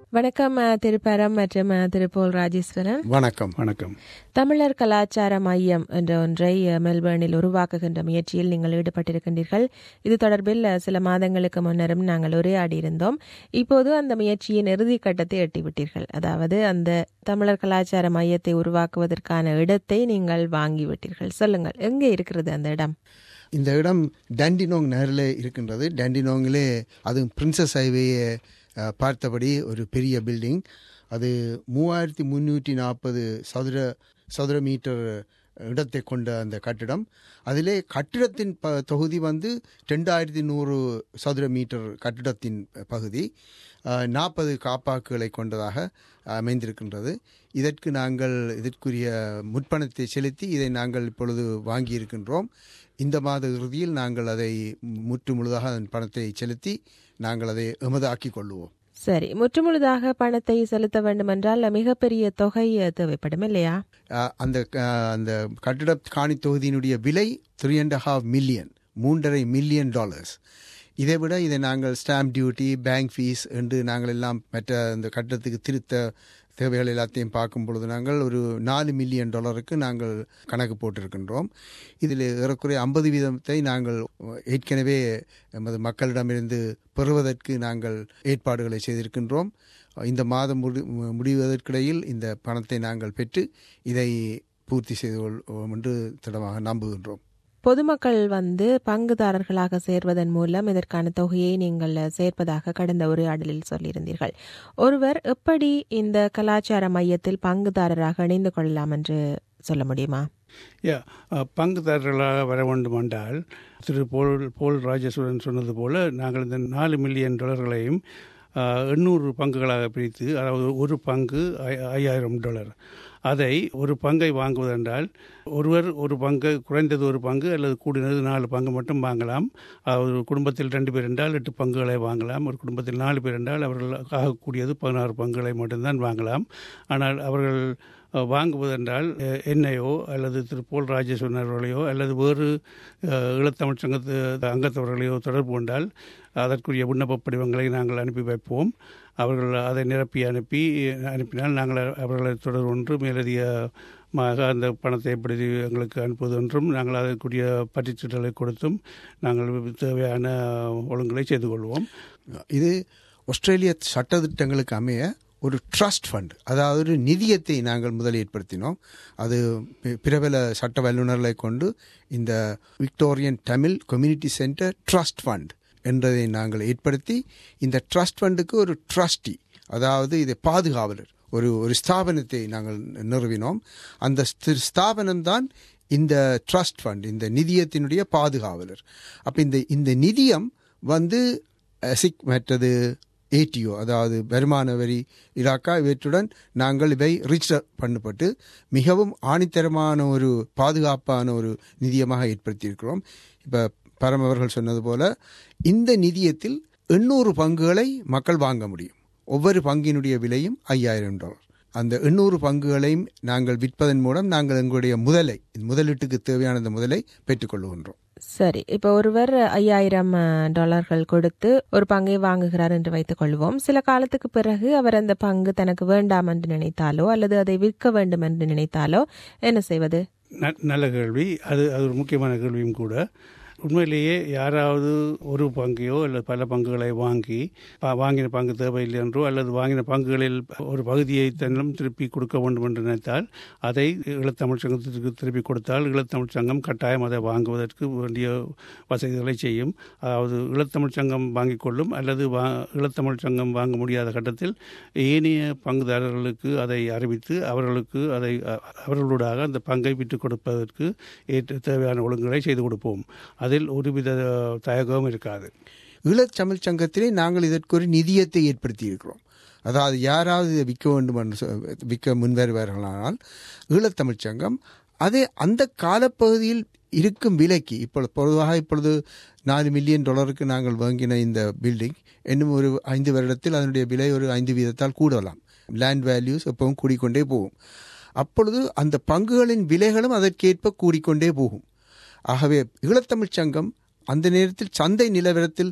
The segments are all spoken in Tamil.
வணக்கம் அஹ், திருப்பரம் மற்றும் அஹ், திருப்போல் ராஜேஸ்வரன் வணக்கம் வணக்கம் தமிழர் கலாச்சார மையம் என்ற ஒன்றை அஹ், மெல்பர்னில் உருவாக்குகின்ற முயற்சியில் நீங்கள் ஈடுபட்டிருக்கின்றீர்கள் இது தொடர்பில் அஹ், சில மாதங்களுக்கு முன்னரும் நாங்கள் உரையாடியிருந்தோம் இப்போது அந்த முயற்சியின் இறுதி கட்டத்தை எட்டிவிட்டீர்கள் அதாவது அந்த தமிழர் கலாச்சார மையத்தை உருவாக்குவதற்கான இடத்தை நீங்கள் வாங்கிவிட்டீர்கள் சொல்லுங்கள் எங்கே இருக்கிறது அந்த இடம் இந்த இடம் டண்டினோங் நகரில் இருக்கின்றது டண்டினோங்கிலே அது பிரின்சஸ் ஹைவேயை அஹ், பார்த்தபடி ஒரு பெரிய பில்டிங் அது மூவாயிரத்தி முந்நூற்றி நாற்பது சதுர சதுர மீட்டர் இடத்தை கொண்ட அந்த கட்டிடம் அதிலே கட்டிடத்தின் ப தொகுதி வந்து ரெண்டாயிரத்தி நூறு சதுர மீட்டர் கட்டிடத்தின் பகுதி நாற்பது காப்பாக்குகளை கொண்டதாக அமைந்திருக்கின்றது இதற்கு நாங்கள் இதற்குரிய முற்பணத்தை செலுத்தி இதை நாங்கள் இப்பொழுது வாங்கியிருக்கின்றோம் இந்த மாத இறுதியில் நாங்கள் அதை முற்று முழுதாக அதன் பணத்தை செலுத்தி நாங்கள் அதை எமதாக்கிக் கொள்ளுவோம் சரி முற்றுமுழுதாக பணத்தை செலுத்த வேண்டுமென்றால் மிகப்பெரிய தொகை அஹ், தேவைப்படும் இல்லையா அஹ், அந்த அஹ், அந்த கட்டிட காணி தொகுதியினுடைய விலை த்ரீ அண்ட் ஹாஃப் மில்லியன் மூன்றரை மில்லியன் டாலர்ஸ் இதை விட இதை நாங்கள் ஸ்டாம்ப் டியூட்டி பேங்க் ஃபீஸ் என்று நாங்கள் எல்லாம் மற்ற அந்த கட்டடத்துக்கு திருத்த தேவைகள் எல்லாத்தையும் பார்க்கும் பொழுது நாங்கள் ஒரு நாலு மில்லியன் டாலருக்கு நாங்கள் கணக்கு போட்டிருக்கின்றோம் இதில் ஏறக்குறைய ஐம்பது வீதத்தை நாங்கள் ஏற்கனவே எமது மக்களிடமிருந்து பெறுவதற்கு நாங்கள் ஏற்பாடுகளை செய்திருக்கின்றோம் இந்த மாதம் முடி முடிவதற்கிடையில் இந்த பணத்தை நாங்கள் பெற்று இதை பூர்த்தி செய்து கொள்வோம் என்று திடமாக நம்புகின்றோம் பொதுமக்கள் வந்து பங்குதாரர்களாக சேர்வதன் மூலம் இதற்கான தொகையை நீங்கள் சேர்ப்பதாக கடந்த உரையாடலில் சொல்லியிருந்தீர்கள் ஒருவர் எப்படி இந்த கலாச்சார மையத்தில் பங்குதாரராக இணைந்து கொள்ளலாம் என்று சொல்ல முடியுமா யா அஹ், பங்குதாரர்களாக வர வேண்டும் என்றால் திரு போல் போல் ராஜேஸ்வரன் சொன்னது போல நாங்கள் இந்த நாலு மில்லியன் டாலர்களையும் அஹ், எண்ணூறு பங்குகளாக பிரித்து அதாவது ஒரு பங்கு ஐ- ஐயாயிரம் டாலர் அதை ஒரு பங்கை வாங்குவதென்றால் ஒருவர் ஒரு பங்கு குறைந்தது ஒரு பங்கு அல்லது கூடினது நாலு பங்கு மட்டும் வாங்கலாம் அதாவது ஒரு குடும்பத்தில் ரெண்டு பேர் என்றால் எட்டு பங்குகளை வாங்கலாம் ஒரு குடும்பத்தில் நாலு பேர் என்றால் அவர்கள் ஆகக்கூடியது பதினாறு பங்குகளை மட்டும்தான் வாங்கலாம் ஆனால் அவர்கள் அஹ், வாங்குவதென்றால் அஹ், என்னையோ அல்லது திரு போல் ராஜேஸ்வரன் அவர்களையோ அல்லது வேறு அஹ், ஈழத்தமிழ் சங்கத்து அங்கத்தவர்களையோ தொடர்பு கொண்டால் அதற்குரிய விண்ணப்ப படிவங்களை நாங்கள் அனுப்பி வைப்போம் அவர்கள் அதை நிரப்பி அனுப்பி அனுப்பினால் நாங்கள் அவர்களை தொடர் ஒன்று மேலதிகமாக அந்த பணத்தை எப்படி எங்களுக்கு அனுப்புவது என்றும் நாங்கள் அதற்குரிய பற்றிச்சீட்டலை கொடுத்தும் நாங்கள் தேவையான ஒழுங்குகளை செய்து கொள்வோம் இது ஆஸ்திரேலிய சட்டத்திட்டங்களுக்கு அமைய ஒரு ட்ரஸ்ட் ஃபண்ட் அதாவது ஒரு நிதியத்தை நாங்கள் முதல் ஏற்படுத்தினோம் அது பி- பிரபல சட்ட வல்லுநர்களை கொண்டு இந்த Victorian Tamil community centre trust fund என்றதை நாங்கள் ஏற்படுத்தி இந்த ட்ரஸ்ட் ஃபண்டுக்கு ஒரு ட்ரஸ்டி அதாவது இதை பாதுகாவலர் ஒரு ஒரு ஸ்தாபனத்தை நாங்கள் நிறுவினோம் அந்த ஸ்தி- ஸ்தாபனம்தான் இந்த ட்ரஸ்ட் ஃபண்ட் இந்த நிதியத்தினுடைய பாதுகாவலர் அப்போ இந்த இந்த நிதியம் வந்து சிக் மற்றது ஏடிஓ அதாவது வருமான வரி இலாக்கா இவற்றுடன் நாங்கள் இவை ரிஜிஸ்டர் பண்ணப்பட்டு மிகவும் ஆணித்தரமான ஒரு பாதுகாப்பான ஒரு நிதியமாக ஏற்படுத்தியிருக்கிறோம் இப்போ பரம் அவர்கள் சொன்னது போல இந்த நிதியத்தில் எண்ணூறு பங்குகளை மக்கள் வாங்க முடியும் ஒவ்வொரு பங்கினுடைய விலையும் ஐயாயிரம் டாலர் அந்த எண்ணூறு பங்குகளையும் நாங்கள் விற்பதன் மூலம் நாங்கள் எங்களுடைய முதலை முதலீட்டுக்கு தேவையான அந்த முதலை பெற்றுக்கொள்ளுகின்றோம் சரி இப்போ ஒருவர் ஐயாயிரம் அஹ், டாலர்கள் கொடுத்து ஒரு பங்கை வாங்குகிறார் என்று வைத்துக் கொள்வோம் சில காலத்துக்கு பிறகு அவர் அந்த பங்கு தனக்கு வேண்டாம் என்று நினைத்தாலோ அல்லது அதை விற்க வேண்டும் என்று நினைத்தாலோ என்ன செய்வது ந- நல்ல கேள்வி அது அது ஒரு முக்கியமான கேள்வியும் கூட உண்மையிலேயே யாராவது ஒரு பங்கையோ அல்லது பல பங்குகளை வாங்கி பா- வாங்கின பங்கு தேவையில்லை என்றோ அல்லது வாங்கின பங்குகளில் ஒரு பகுதியை தன்னும் திருப்பி கொடுக்க வேண்டும் என்று நினைத்தால் அதை ஈழத்தமிழ் சங்கத்திற்கு திருப்பி கொடுத்தால் ஈழத்தமிழ் சங்கம் கட்டாயம் அதை வாங்குவதற்கு வேண்டிய வசதிகளை செய்யும் அதாவது ஈழத்தமிழ் சங்கம் வாங்கிக் கொள்ளும் அல்லது வா ஈழத்தமிழ் சங்கம் வாங்க முடியாத கட்டத்தில் ஏனைய பங்குதாரர்களுக்கு அதை அறிவித்து அவர்களுக்கு அதை அ- அவர்களூடாக அந்த பங்கை விட்டுக் கொடுப்பதற்கு ஏற்ற தேவையான ஒழுங்குகளை செய்து கொடுப்போம் அதில் ஒருவித தயக்கமும் இருக்காது ஈழத்தமிழ் சங்கத்திலே நாங்கள் இதற்கு ஒரு நிதியத்தை ஏற்படுத்தி இருக்கிறோம் அதாவது யாராவது இதை விற்க வேண்டும் என்று சொ- விற்க முன்வருவார்களானால் ஈழத்தமிழ் சங்கம் அதே அந்த காலப்பகுதியில் இருக்கும் விலைக்கு இப்பொழுது பொதுவாக இப்பொழுது நாலு மில்லியன் டாலருக்கு நாங்கள் வாங்கின இந்த பில்டிங் இன்னும் ஒரு ஐந்து வருடத்தில் அதனுடைய விலை ஒரு ஐந்து வீதத்தால் கூடலாம் லேண்ட் வேல்யூஸ் எப்பவும் கூடிக்கொண்டே போகும் அப்பொழுது அந்த பங்குகளின் விலைகளும் அதற்கேற்ப கூடிக்கொண்டே போகும் ஆகவே ஈழத்தமிழ்ச் சங்கம் அந்த நேரத்தில் சந்தை நிலவரத்தில்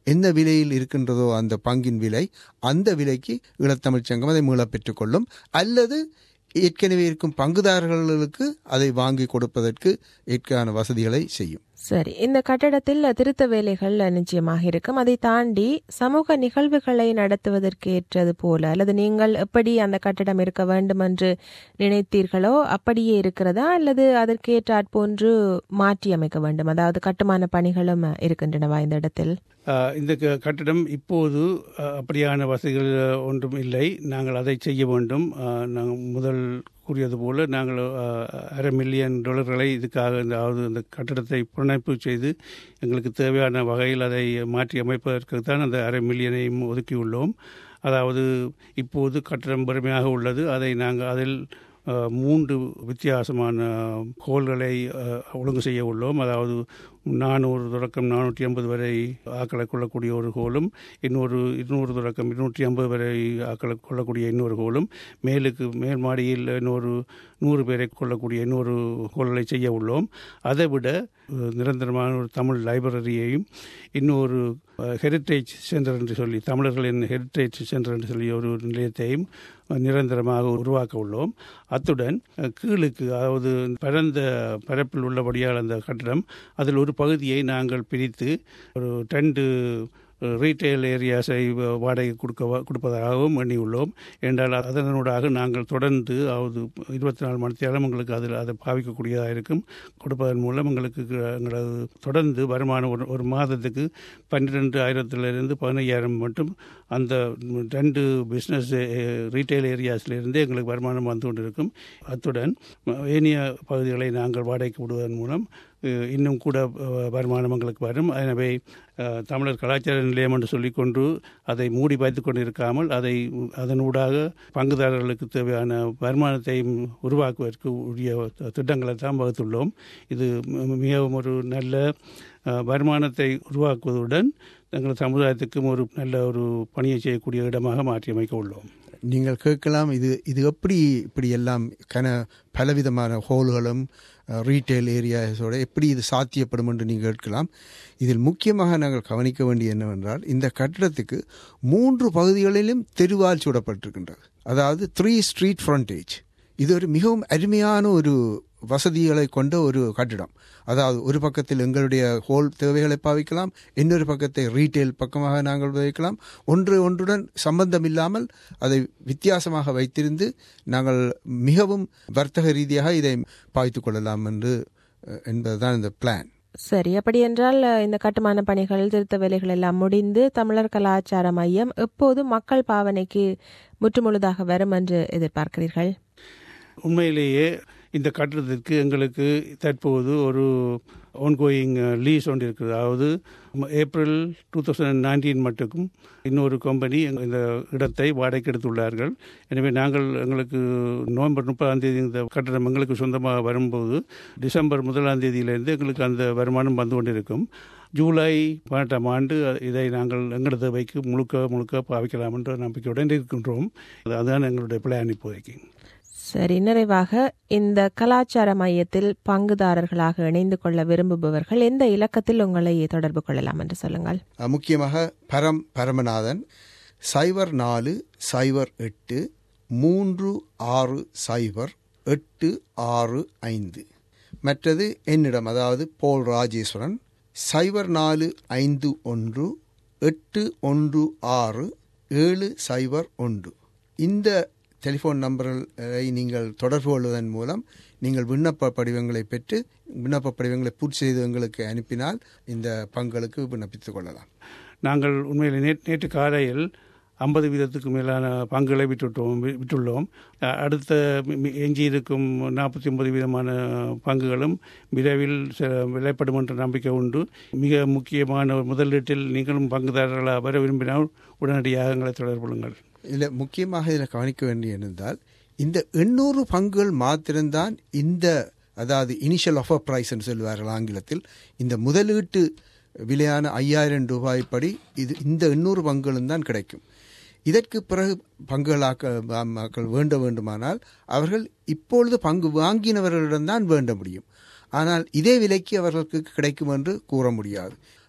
என்ன விலையில் இருக்கின்றதோ அந்த பங்கின் விலை அந்த விலைக்கு ஈழத்தமிழ்ச் சங்கம் அதை மீளப் பெற்றுக்கொள்ளும் அல்லது ஏற்கனவே இருக்கும் பங்குதாரர்களுக்கு அதை வாங்கி கொடுப்பதற்கு ஏற்கான வசதிகளை செய்யும் சரி இந்த கட்டடத்தில் திருத்த வேலைகள் நிச்சயமாக இருக்கும் அதை தாண்டி சமூக நிகழ்வுகளை நடத்துவதற்கு ஏற்றது போல அல்லது நீங்கள் எப்படி அந்த கட்டடம் இருக்க வேண்டும் என்று நினைத்தீர்களோ அப்படியே இருக்கிறதா அல்லது அதற்கு ஏற்றாற்போன்று மாற்றி அமைக்க வேண்டும் அதாவது கட்டுமான பணிகளும் இருக்கின்றனவா இந்த இடத்தில் ஆஹ் இந்த க- கட்டிடம் இப்போது ஆஹ், அப்படியான வசதிகள் ஒன்றும் இல்லை நாங்கள் அதை செய்ய வேண்டும் ஆஹ், நாங்கள் முதல் கூறியது போல நாங்கள் ஆஹ், அரை மில்லியன் டாலர்களை இதுக்காக இந்த அதாவது இந்த கட்டிடத்தை புனரமைப்பு செய்து எங்களுக்கு தேவையான வகையில் அதை மாற்றி அமைப்பதற்கு தான் அந்த அரை மில்லியனையும் ஒதுக்கியுள்ளோம் அதாவது இப்போது கட்டிடம் பெருமையாக உள்ளது அதை நாங்கள் அதில் அஹ், மூன்று வித்தியாசமான கோள்களை அஹ், ஒழுங்கு செய்ய உள்ளோம் அதாவது நானூறு தொடக்கம் நானூற்றி ஐம்பது வரை ஆக்களை கொள்ளக்கூடிய ஒரு கோலும் இன்னொரு இருநூறு தொடக்கம் இருநூற்றி ஐம்பது வரை ஆக்களை கொள்ளக்கூடிய இன்னொரு கோலும் மேலுக்கு மேல் மாடியில் இன்னொரு நூறு பேரை கொள்ளக்கூடிய இன்னொரு கோள்களை செய்ய உள்ளோம் அதை விட அஹ், நிரந்தரமான ஒரு தமிழ் லைப்ரரியையும் இன்னொரு ஹெரிட்டேஜ் சென்டர் என்று சொல்லி தமிழர்களின் ஹெரிட்டேஜ் சென்டர் என்று சொல்லி ஒரு நிலையத்தையும் நிரந்தரமாக உருவாக்க உள்ளோம் அத்துடன் அஹ், கீழுக்கு அதாவது பரந்த பரப்பில் உள்ளபடியால் அந்த கட்டடம் அதில் ஒரு பகுதியை நாங்கள் பிரித்து ஒரு ரெண்டு ரீட்டைல் ஏரியாஸை வாடகை கொடுக்க கொடுப்பதாகவும் எண்ணியுள்ளோம் என்றால் அதனூடாக நாங்கள் தொடர்ந்து அதாவது இருபத்தி நாலு மணி நேரம் எங்களுக்கு அதில் அதை பாவிக்கக்கூடியதாக இருக்கும் கொடுப்பதன் மூலம் எங்களுக்கு எங்களது தொடர்ந்து வருமானம் ஒரு ஒரு மாதத்துக்கு பன்னிரெண்டு ஆயிரத்திலிருந்து பதினையாயிரம் மட்டும் அந்த ரெண்டு பிஸ்னஸ் ரீட்டைல் ஏரியாஸிலிருந்து எங்களுக்கு வருமானம் வந்து கொண்டிருக்கும் அத்துடன் ஏனைய பகுதிகளை நாங்கள் வாடகைக்கு விடுவதன் மூலம் அஹ், இன்னும் கூட அஹ், வருமானம் எங்களுக்கு வரும் எனவே அஹ், தமிழர் கலாச்சார நிலையம் என்று சொல்லிக்கொண்டு அதை மூடி வைத்துக் கொண்டிருக்காமல் அதை அதனூடாக பங்குதாரர்களுக்கு தேவையான வருமானத்தை உருவாக்குவதற்கு உரிய திட்டங்களை தான் வகுத்துள்ளோம் இது மி- மிகவும் ஒரு நல்ல அஹ், வருமானத்தை உருவாக்குவதுடன் எங்கள் சமுதாயத்துக்கும் ஒரு நல்ல ஒரு பணியை செய்யக்கூடிய இடமாக மாற்றி அமைக்க உள்ளோம் நீங்கள் கேட்கலாம் இது இது எப்படி இப்படி எல்லாம் கன பலவிதமான ஹோல்களும் ரீட்டைல் ஏரியாஸோட எப்படி இது சாத்தியப்படும் என்று நீங்கள் கேட்கலாம் இதில் முக்கியமாக நாங்கள் கவனிக்க வேண்டிய என்னவென்றால் இந்த கட்டிடத்துக்கு மூன்று பகுதிகளிலும் தெருவால் சூடப்பட்டிருக்கின்றது அதாவது த்ரீ ஸ்ட்ரீட் ஃப்ரண்டேஜ் இது ஒரு மிகவும் அருமையான ஒரு வசதிகளை கொண்ட ஒரு கட்டிடம் அதாவது ஒரு பக்கத்தில் எங்களுடைய ஹோல் தேவைகளை பாவிக்கலாம் இன்னொரு பக்கத்தை ரீட்டைல் பக்கமாக நாங்கள் வைக்கலாம் ஒன்று ஒன்றுடன் சம்பந்தம் இல்லாமல் அதை வித்தியாசமாக வைத்திருந்து நாங்கள் மிகவும் வர்த்தக ரீதியாக இதை பாவித்துக் கொள்ளலாம் என்று அஹ், என்பதுதான் இந்த பிளான் சரி அப்படி என்றால் அஹ், இந்த கட்டுமான பணிகள் திருத்த வேலைகள் எல்லாம் முடிந்து தமிழர் கலாச்சார மையம் எப்போது மக்கள் பாவனைக்கு முற்றுமுழுதாக வரும் என்று எதிர்பார்க்கிறீர்கள் உண்மையிலேயே இந்த கட்டிடத்திற்கு எங்களுக்கு தற்போது ஒரு ஆன்கோயிங் லீஸ் ஒன்று இருக்குது அதாவது ஏப்ரல் டூ தௌசண்ட் நைன்டீன் மட்டுக்கும் இன்னொரு கம்பெனி இந்த இடத்தை வாடகைக்கு எடுத்துள்ளார்கள் எனவே நாங்கள் எங்களுக்கு நவம்பர் முப்பதாம் தேதி இந்த கட்டடம் எங்களுக்கு சொந்தமாக வரும்போது டிசம்பர் முதலாம் தேதியிலிருந்து எங்களுக்கு அந்த வருமானம் வந்து கொண்டிருக்கும் ஜூலை பதினெட்டாம் ஆண்டு இதை நாங்கள் எங்களது தேவைக்கு முழுக்க முழுக்க பாவிக்கலாம் என்ற நம்பிக்கையுடன் இருக்கின்றோம் அது- அதுதான் எங்களுடைய பிளான் இப்போதைக்கு சரி நிறைவாக இந்த கலாச்சார மையத்தில் பங்குதாரர்களாக இணைந்து கொள்ள விரும்புபவர்கள் எந்த இலக்கத்தில் உங்களை தொடர்பு கொள்ளலாம் என்று சொல்லுங்கள் அஹ், முக்கியமாக பரம் பரமநாதன் சைபர் நாலு சைபர் எட்டு மூன்று ஆறு சைபர் எட்டு ஆறு ஐந்து மற்றது என்னிடம் அதாவது போல் ராஜேஸ்வரன் சைபர் நாலு ஐந்து ஒன்று எட்டு ஒன்று ஆறு ஏழு சைபர் ஒன்று இந்த டெலிஃபோன் நம்பர்களை நீங்கள் தொடர்பு கொள்வதன் மூலம் நீங்கள் விண்ணப்ப படிவங்களை பெற்று விண்ணப்ப படிவங்களை பூர்த்தி செய்து எங்களுக்கு அனுப்பினால் இந்த பங்களுக்கு விண்ணப்பித்துக் கொள்ளலாம் நாங்கள் உண்மையில் நேற்று நேற்று காலையில் ஐம்பது வீதத்துக்கு மேலான பங்குகளை விட்டுட்டோம் வி- விட்டுள்ளோம் அ- அடுத்த மி- மி- எஞ்சியிருக்கும் நாற்பத்தி ஒன்பது வீதமான பங்குகளும் விரைவில் செ- விலைப்படும் என்ற நம்பிக்கை உண்டு மிக முக்கியமான ஒரு முதலீட்டில் நீங்களும் பங்குதாரர்களாக வர விரும்பினால் உடனடியாக எங்களை தொடர்பு கொள்ளுங்கள் இதில் முக்கியமாக இதில் கவனிக்க வேண்டிய என்னென்றால் இந்த எண்ணூறு பங்குகள் மாத்திரம்தான் இந்த அதாவது இனிஷியல் ஆஃபர் பிரைஸ் என்று சொல்வார்கள் ஆங்கிலத்தில் இந்த முதலீட்டு விலையான ஐயாயிரம் ரூபாய் படி இது இந்த எண்ணூறு பங்குகளும் தான் கிடைக்கும் இதற்கு பிறகு பங்குகளாக்க மக்கள் வேண்ட வேண்டுமானால் அவர்கள் இப்பொழுது பங்கு வாங்கினவர்களிடம்தான் வேண்ட முடியும் ஆனால் இதே விலைக்கு அவர்களுக்கு கிடைக்கும் என்று கூற முடியாது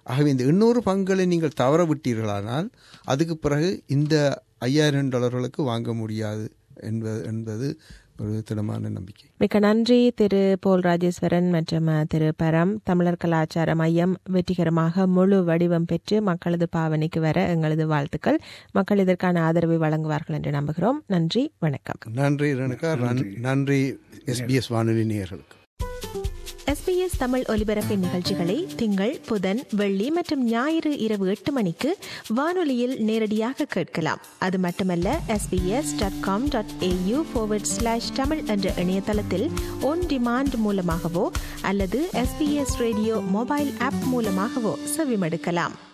ஆகவே இந்த எண்ணூறு பங்குகளை நீங்கள் தவற விட்டீர்களானால் அதுக்கு பிறகு இந்த ஐயாயிரம் டாலர்களுக்கு வாங்க முடியாது என்பது என்பது ஒரு திடமான நம்பிக்கை மிக்க நன்றி திரு போல் ராஜேஸ்வரன் மற்றும் அஹ், திரு பரம் தமிழர் கலாச்சார மையம் வெற்றிகரமாக முழு வடிவம் பெற்று மக்களது பாவனைக்கு வர எங்களது வாழ்த்துக்கள் மக்கள் இதற்கான ஆதரவை வழங்குவார்கள் என்று நம்புகிறோம் நன்றி வணக்கம் நன்றி ரேணுகா நன்- நன்றி எஸ்பிஎஸ் வானொலி நேயர்களுக்கு எஸ்பிஎஸ் தமிழ் ஒலிபரப்பின் நிகழ்ச்சிகளை திங்கள் புதன் வெள்ளி மற்றும் ஞாயிறு இரவு எட்டு மணிக்கு வானொலியில் நேரடியாக கேட்கலாம் அது மட்டுமல்ல SBS dot com dot AU slash Tamil என்ற இணையதளத்தில் ஒன் டிமாண்ட் மூலமாகவோ அல்லது எஸ்பிஎஸ் ரேடியோ மொபைல் ஆப் மூலமாகவோ செவிமடுக்கலாம்